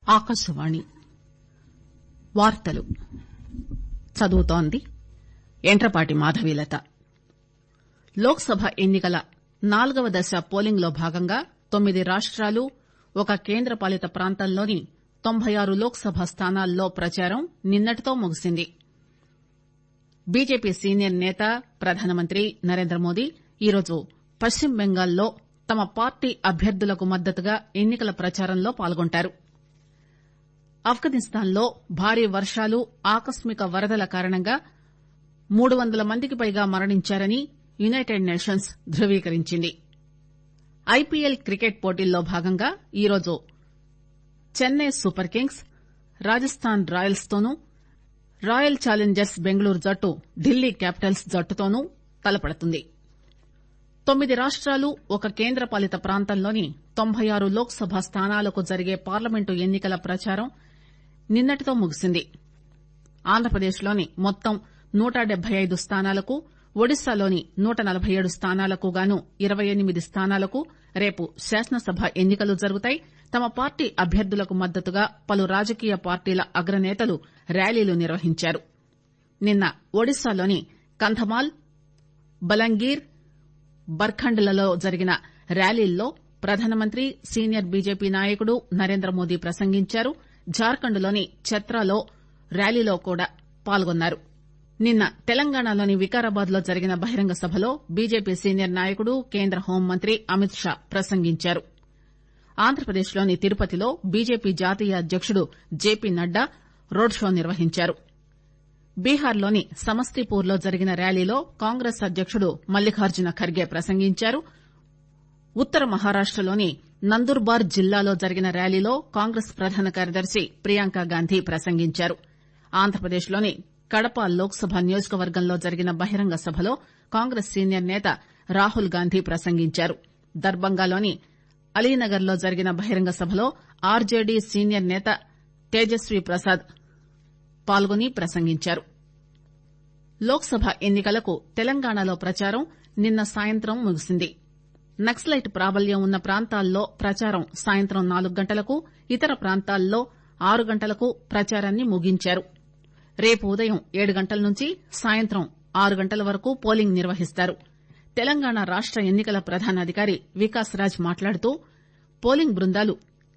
ఆకాశవాణి వార్తలు చదువుతోంది యంట్రపాటి మాధవీలత లోక్ సభ ఎన్ని కల నాల్గవ దశ పోలింగ్ లో భాగంగా తొమ్మిది రాష్టాలు ఒక కేంద్ర పాలిత ప్రాంతంలోని తొంభై ఆరు లోక్ సభ స్థానాల్లో ప్రచారం నిన్నటితో ముగిసింది బీజేపీ సీనియర్ నేత ప్రధానమంత్రి నరేంద్రమోదీ ఈరోజు పశ్చిమ బెంగాల్లో తమ పార్టీ అభ్యర్థులకు మద్దతుగా ఎన్ని కల ప్రచారంలో పాల్గొంటారు ఆఫ్ఘనిస్తాన్ లో భారీ వర్షాలు ఆకస్మిక వరదల కారణంగా మూడు వందల మందికి పైగా మరణించారని యునైటెడ్ నేషన్స్ ధృవీకరించింది ఐపీఎల్ క్రికెట్ పోటీల్లో భాగంగా ఈరోజు Chennai Super Kings Rajasthan Royals తోనూ రాయల్ ఛాలెంజర్స్ బెంగళూరు జట్టు ఢిల్లీ క్యాపిటల్స్ జట్టుతోనూ తలపడుతుంది తొమ్మిది రాష్టాలు ఒక కేంద్ర పాలిత ప్రాంతంలోని తొంభై ఆరు లోక్ సభ స్థానాలకు జరిగే పార్లమెంటు ఎన్ని కల ప్రచారం నిన్నటితో ముగిసింది ఆంధ్రప్రదేశ్ లోని మొత్తం నూట డెబ్బై ఐదు స్థానాలకు ఒడిశాలోని నూట నలబై ఏడు స్థానాలకు గాను ఇరవై ఎనిమిది స్థానాలకు రేపు శాసనసభ ఎన్ని కలు జరుగుతాయి తమ పార్టీ అభ్యర్థులకు మద్దతుగా పలు రాజకీయ పార్టీల అగ్రనేతలు ర్యాలీలు నిర్వహించారు నిన్న ఒడిశాలోని కంధమాల్ బలంగీర్ బర్ఖండ్ లలో జరిగిన ర్యాలీల్లో ప్రధానమంత్రి సీనియర్ బీజేపీ నాయకుడు నరేంద్రమోదీ ప్రసంగించారు జార్ఖండ్ లోని ఛత్రాలో ర్యాలీలో కూడా పాల్గొన్నారు నిన్న తెలంగాణలోని వికారాబాద్ లో జరిగిన బహిరంగ సభలో బీజేపీ సీనియర్ నాయకుడు కేంద్ర హోంమంత్రి అమిత్ షా ప్రసంగించారు ఆంధ్రప్రదేశ్ లోని తిరుపతిలో బీజేపీ జాతీయ అధ్యకుడు జేపీ నడ్డా రోడ్ షో నిర్వహించారు బీహార్ లోని సమస్తీపూర్ లో జరిగిన ర్యాలీలో కాంగ్రెస్ అధ్యకుడు మల్లికార్జున ఖర్గే ప్రసంగించారు ఉత్తర మహారాష్టలోని నందూర్బార్ జిల్లాలో జరిగిన ర్యాలీలో కాంగ్రెస్ ప్రధాన కార్యదర్శి ప్రియాంక గాంధీ ప్రసంగించారు ఆంధ్రప్రదేశ్ లోని కడప లోక్ సభ నియోజకవర్గంలో జరిగిన బహిరంగ సభలో కాంగ్రెస్ సీనియర్ నేత రాహుల్ గాంధీ ప్రసంగించారు దర్బంగాలోని అలీనగర్ లో జరిగిన బహిరంగ సభలో ఆర్జేడీ సీనియర్ నేత తేజస్వీ ప్రసాద్ పాల్గొని ప్రసంగించారు లోక్ సభ ఎన్ని కలకు తెలంగాణలో ప్రచారం నిన్న సాయంత్రం ముగిసింది నక్సలైట్ ప్రాబల్యం ఉన్న ప్రాంతాల్లో ప్రచారం సాయంత్రం నాలుగు గంటలకు ఇతర ప్రాంతాల్లో ఆరు గంటలకు ప్రచారాన్ని ముగించారు రేపు ఉదయం ఏడు గంటల నుంచి సాయంత్రం ఆరు గంటల వరకు పోలింగ్ నిర్వహిస్తారు తెలంగాణ రాష్ట ఎన్ని కల ప్రధానాధికారి వికాస్ రాజ్ మాట్లాడుతూ పోలింగ్ బృందాలు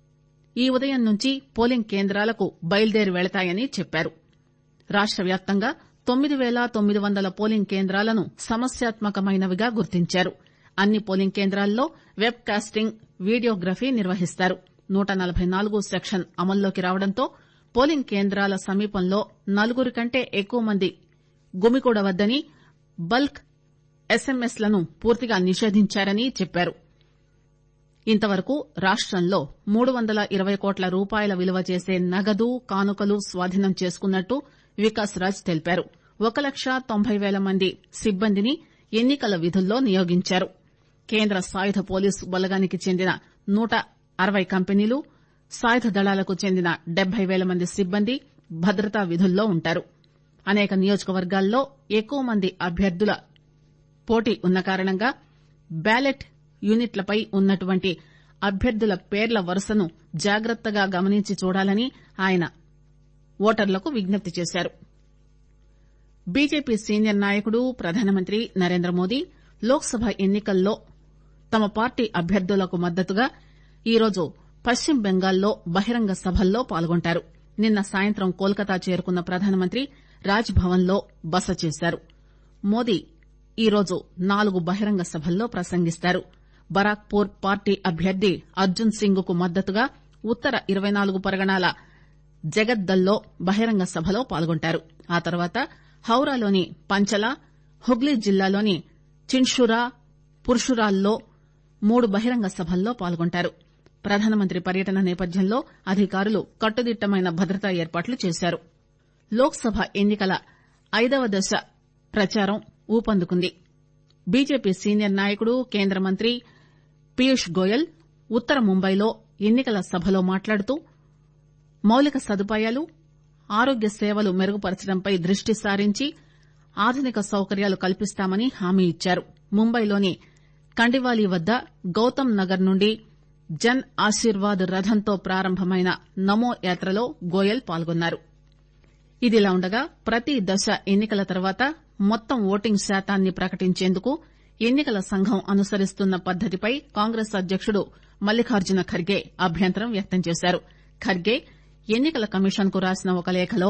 ఈ ఉదయం నుంచి పోలింగ్ కేంద్రాలకు బయలుదేరి వెళతాయని చెప్పారు రాష్ట వ్యాప్తంగా తొమ్మిది పేల తొమ్మిది వందల పోలింగ్ కేంద్రాలను సమస్యాత్మకమైనవిగా గుర్తించారు అన్ని పోలింగ్ కేంద్రాల్లో వెబ్ కాస్టింగ్ వీడియోగ్రఫీ నిర్వహిస్తారు నూట నలబై నాలుగు సెక్షన్ అమల్లోకి రావడంతో పోలింగ్ కేంద్రాల సమీపంలో నలుగురి కంటే ఎక్కువ మంది గుమికూడవద్దని బల్క్ ఎస్ఎంఎస్ లను పూర్తిగా నిషేధించారని చెప్పారు ఇంతవరకు రాష్టంలో మూడు వందల ఇరవై కోట్ల రూపాయల విలువ చేసే నగదు కానుకలు స్వాధీనం చేసుకున్నట్టు వికాస్ రాజ్ తెలిపారు ఒక లక్ష తొంభై పేల మంది సిబ్బందిని ఎన్ని కల విధుల్లో నియోగించారు కేంద్ర సాయుధ పోలీసు బలగానికి చెందిన నూట అరవై కంపెనీలు సాయుధ దళాలకు చెందిన డెబ్బై పేల మంది సిబ్బంది భద్రతా విధుల్లో ఉంటారు అనేక నియోజకవర్గాల్లో ఎక్కువ మంది అభ్యర్థుల పోటీ ఉన్న కారణంగా బ్యాలెట్ యూనిట్లపై ఉన్నటువంటి అభ్యర్థుల పేర్ల వరుసను జాగ్రత్తగా గమనించి చూడాలని ఆయన ఓటర్లకు విజ్ఞప్తి చేశారు బీజేపీ సీనియర్ నాయకుడు ప్రధానమంత్రి నరేంద్రమోదీ లోక్ సభ ఎన్ని కల్లో తమ పార్టీ అభ్యర్థులకు మద్దతుగా ఈరోజు పశ్చిమ బెంగాల్లో బహిరంగ సభల్లో పాల్గొంటారు నిన్న సాయంత్రం కోల్కతా చేరుకున్న ప్రధానమంత్రి రాజ్ భవన్ లో బస చేశారు మోదీ ఈరోజు నాలుగు బహిరంగ సభల్లో ప్రసంగిస్తారు బరాక్పూర్ పార్టీ అభ్యర్థి అర్జున్ సింగ్ కు మద్దతుగా ఉత్తర ఇరవై నాలుగు పరగణాల జగద్దల్లో బహిరంగ సభలో పాల్గొంటారు ఆ తర్వాత హౌరాలోని పంచల హుగ్లీ జిల్లాలోని చిన్షురా పురుషురాల్లో మూడు బహిరంగ సభల్లో పాల్గొంటారు ప్రధానమంత్రి పర్యటన నేపథ్యంలో అధికారులు కట్టుదిట్టమైన భద్రతా ఏర్పాట్లు చేశారు లోక్ సభ ఎన్ని కల ఐదవ దశ ప్రచారం ఊపందుకుంది బీజేపీ సీనియర్ నాయకుడు కేంద్ర మంత్రి పీయూష్ గోయల్ ఉత్తర ముంబైలో ఎన్ని కల సభలో మాట్లాడుతూ మౌలిక సదుపాయాలు ఆరోగ్య సేవలు మెరుగుపరచడంపై దృష్టి సారించి ఆధునిక సౌకర్యాలు కల్పిస్తామని హామీ ఇచ్చారు ముంబైలోని కండివాలీ వద్ద గౌతమ్ నగర్ నుండి జన్ ఆశీర్వాద్ రథంతో ప్రారంభమైన నమో యాత్రలో గోయల్ పాల్గొన్నారు ఇదిలా ఉండగా ప్రతి దశ ఎన్నికల తర్వాత మొత్తం ఓటింగ్ శాతాన్ని ప్రకటించేందుకు ఎన్నికల సంఘం అనుసరిస్తున్న పద్దతిపై కాంగ్రెస్ అధ్యకుడు మల్లికార్జున ఖర్గే అభ్యంతరం వ్యక్తం చేశారు ఖర్గే ఎన్నికల కమిషన్ కు రాసిన ఒక లేఖలో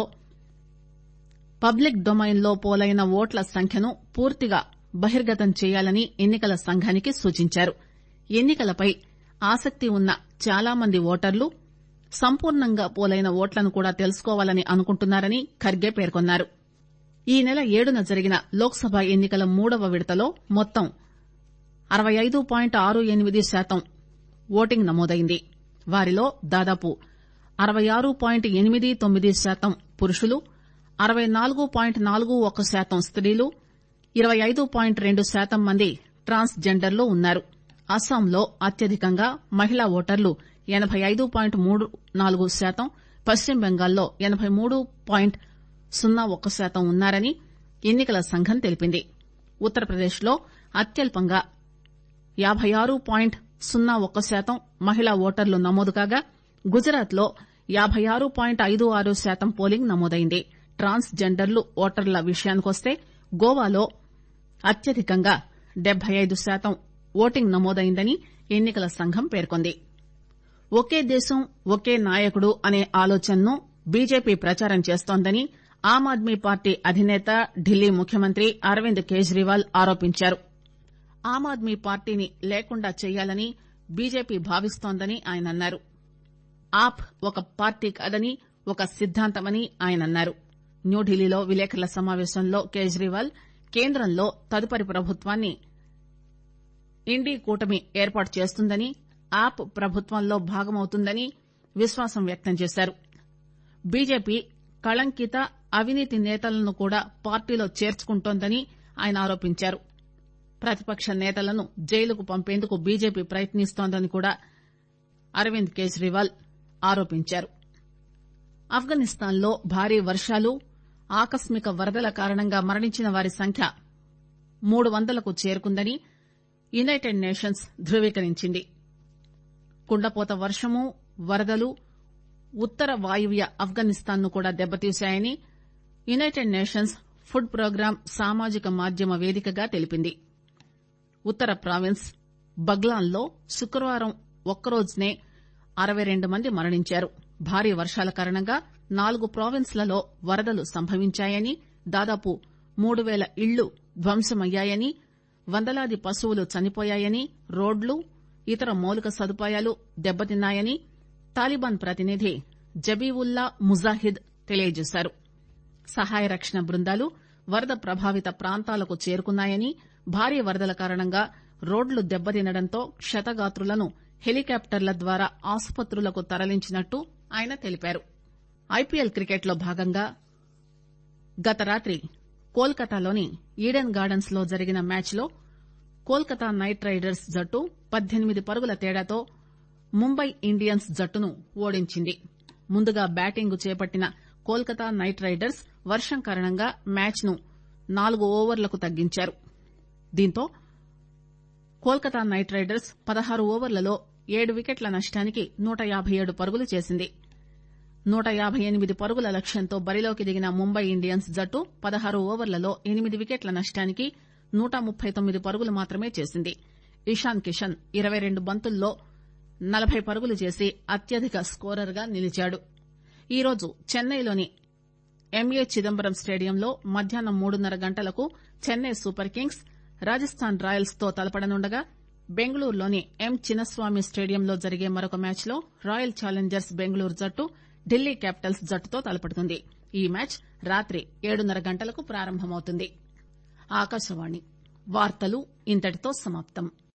పబ్లిక్ డొమైన్ లో పోలైన ఓట్ల సంఖ్యను పూర్తిగా బహిర్గతం చేయాలని ఎన్నికల సంఘానికి సూచించారు ఎన్నికలపై ఆసక్తి ఉన్న చాలా మంది ఓటర్లు సంపూర్ణంగా పోలైన ఓట్లను కూడా తెలుసుకోవాలని అనుకుంటున్నారని ఖర్గే పేర్కొన్నారు ఈ నెల ఏడున జరిగిన లోక్ సభ ఎన్నికల మూడవ విడతలో మొత్తం అరవై ఐదు పాయింట్ ఆరు ఎనిమిది శాతం ఓటింగ్ నమోదైంది వారిలో దాదాపు అరవై ఆరు పాయింట్ ఎనిమిది తొమ్మిది శాతం పురుషులు అరవై నాలుగు పాయింట్ నాలుగు ఒక శాతం స్త్రీలు ఇరవై ఐదు పాయింట్ రెండు శాతం మంది ట్రాన్స్ జెండర్లు ఉన్నారు అస్సాంలో అత్యధికంగా మహిళా ఓటర్లు ఎనబై ఐదు పాయింట్ మూడు నాలుగు శాతం పశ్చిమ బెంగాల్లో ఎనబై మూడు పాయింట్ సున్నా ఒక్క శాతం ఉన్నారని ఎన్నికల సంఘం తెలిపింది ఉత్తరప్రదేశ్ లో అత్యల్పంగా యాబై ఆరు పాయింట్ సున్నా ఒక్క శాతం మహిళా ఓటర్లు నమోదు కాగా గుజరాత్ లో యాబై ఆరు పాయింట్ ఐదు ఆరు శాతం పోలింగ్ నమోదైంది ట్రాన్స్ జెండర్లు ఓటర్ల విషయానికొస్తే గోవాలో అత్యధికంగా డెబ్బై ఐదు శాతం ఓటింగ్ నమోదైందని ఎన్నికల సంఘం పేర్కొంది ఒకే దేశం ఒకే నాయకుడు అనే ఆలోచనను బీజేపీ ప్రచారం చేస్తోందని ఆమ్ ఆద్మీ పార్టీ అధినేత ఢిల్లీ ముఖ్యమంత్రి అరవింద్ కేజ్రీవాల్ ఆరోపించారు ఆమ్ ఆద్మీ పార్టీని లేకుండా చేయాలని బీజేపీ భావిస్తోందని ఆయన అన్నారు ఆప్ ఒక పార్టీ కాదని ఒక సిద్దాంతమని ఆయన అన్నారు న్యూఢిల్లీలో విలేకరుల సమావేశంలో కేజ్రీవాల్ కేంద్రంలో తదుపరి ప్రభుత్వాన్ని ఇండీ కూటమి ఏర్పాటు చేస్తుందని ఆప్ ప్రభుత్వంలో భాగమవుతుందని విశ్వాసం వ్యక్తం చేశారు బీజేపీ కళంకిత అవినీతి నేతలను కూడా పార్టీలో చేర్చుకుంటోందని ఆయన ఆరోపించారు ప్రతిపక్ష నేతలను జైలుకు పంపేందుకు బీజేపీ ప్రయత్నిస్తోందని కూడా అరవింద్ కేజ్రీవాల్ ఆరోపించారు ఆఫ్ఘనిస్తాన్ లో భారీ వర్షాలు ఆకస్మిక వరదల కారణంగా మరణించిన వారి సంఖ్య మూడు వందలకు చేరుకుందని యునైటెడ్ నేషన్స్ ధృవీకరించింది కుండపోత వర్షము వరదలు ఉత్తర వాయువ్య ఆఫ్ఘనిస్తాన్ ను కూడా దెబ్బతీశాయని యునైటెడ్ నేషన్స్ ఫుడ్ ప్రోగ్రాం సామాజిక మాధ్యమ వేదికగా తెలిపింది ఉత్తర ప్రావిన్స్ బగ్లాన్ లో శుక్రవారం ఒక్కరోజునే అరవై రెండు మంది మరణించారు భారీ వర్షాల కారణంగా నాలుగు ప్రావిన్స్లలో వరదలు సంభవించాయని దాదాపు మూడు పేల ఇళ్లు ధ్వంసమయ్యాయని వందలాది పశువులు చనిపోయాయని రోడ్లు ఇతర మౌలిక సదుపాయాలు దెబ్బతిన్నాయని తాలిబాన్ ప్రతినిధి జబీవుల్లా ముజాహిద్ తెలియజేశారు సహాయ రక్షణ బృందాలు వరద ప్రభావిత ప్రాంతాలకు చేరుకున్నాయని భారీ వరదల కారణంగా రోడ్లు దెబ్బతినడంతో క్షతగాత్రులను హెలికాప్టర్ల ద్వారా ఆసుపత్రులకు తరలించినట్టు ఆయన తెలిపారు ఐపీఎల్ క్రికెట్ లో భాగంగా గత రాత్రి కోల్కతాలోని ఈడెన్ గార్డెన్స్ లో జరిగిన మ్యాచ్ లో కోల్కతా నైట్ రైడర్స్ జట్టు పద్దెనిమిది పరుగుల తేడాతో ముంబై ఇండియన్స్ జట్టును ఓడించింది ముందుగా బ్యాటింగ్ చేపట్టిన కోల్కతా నైట్ రైడర్స్ వర్షం కారణంగా మ్యాచ్ ను నాలుగు ఓవర్లకు తగ్గించారు దీంతో కోల్కతా నైట్ రైడర్స్ పదహారు ఓవర్లలో ఏడు వికెట్ల నష్టానికి నూట యాబై ఏడు పరుగులు చేసింది నూట యాబై ఎనిమిది పరుగుల లక్ష్యంతో బరిలోకి దిగిన ముంబై ఇండియన్స్ జట్టు పదహారు ఓవర్లలో ఎనిమిది వికెట్ల నష్టానికి నూట ముప్పై తొమ్మిది పరుగులు మాత్రమే చేసింది ఇషాన్ కిషన్ ఇరవై రెండు బంతుల్లో నలభై పరుగులు చేసి అత్యధిక స్కోరర్ గా నిలిచాడు ఈరోజు చెన్నైలోని ఎంఏ చిదంబరం స్టేడియంలో మధ్యాహ్నం మూడున్నర గంటలకు Chennai Super Kings Rajasthan Royals తో తలపడనుండగా బెంగళూరులోని ఎం చిన్నస్వామి స్టేడియంలో జరిగే మరొక మ్యాచ్ లో రాయల్ ఛాలెంజర్స్ బెంగళూరు జట్టు ఢిల్లీ క్యాపిటల్స్ జట్టుతో తలపడుతుంది ఈ మ్యాచ్ రాత్రి ఏడున్నర గంటలకు ప్రారంభమవుతుంది ఆకాశవాణి వార్తలు ఇంతటితో సమాప్తం